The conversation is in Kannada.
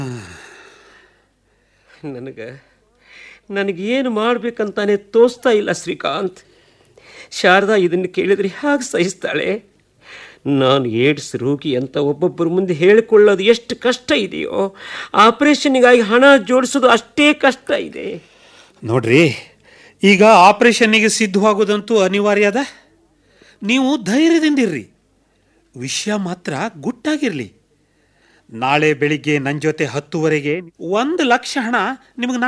ನನಗೆ ನನಗೇನು ಮಾಡ್ಬೇಕಂತಾನೆ ತೋಚ್ತಾ ಇಲ್ಲ ಶ್ರೀಕಾಂತ್ ಶಾರದಾ ಇದನ್ನು ಕೇಳಿದರೆ ಹೇಗೆ ಸಹಿಸ್ತಾಳೆ ನಾನು ಏಡ್ಸ್ ರೋಗಿ ಅಂತ ಒಬ್ಬೊಬ್ಬರ ಮುಂದೆ ಹೇಳಿಕೊಳ್ಳೋದು ಎಷ್ಟು ಕಷ್ಟ ಇದೆಯೋ ಆಪರೇಷನ್ನಿಗಾಗಿ ಹಣ ಜೋಡಿಸೋದು ಅಷ್ಟೇ ಕಷ್ಟ ಇದೆ ನೋಡ್ರಿ ಈಗ ಆಪರೇಷನ್ನಿಗೆ ಸಿದ್ಧವಾಗೋದಂತೂ ಅನಿವಾರ್ಯ ಅದ ನೀವು ಧೈರ್ಯದಿಂದಿರ್ರಿ ವಿಷಯ ಮಾತ್ರ ಗುಟ್ಟಾಗಿರ್ಲಿ ನಾಳೆ ಬೆಳಿಗ್ಗೆ ನನ್ನ ಜೊತೆ ಹತ್ತುವರೆಗೆ ಒಂದು ಲಕ್ಷ ಹಣ ನಿಮಗೆ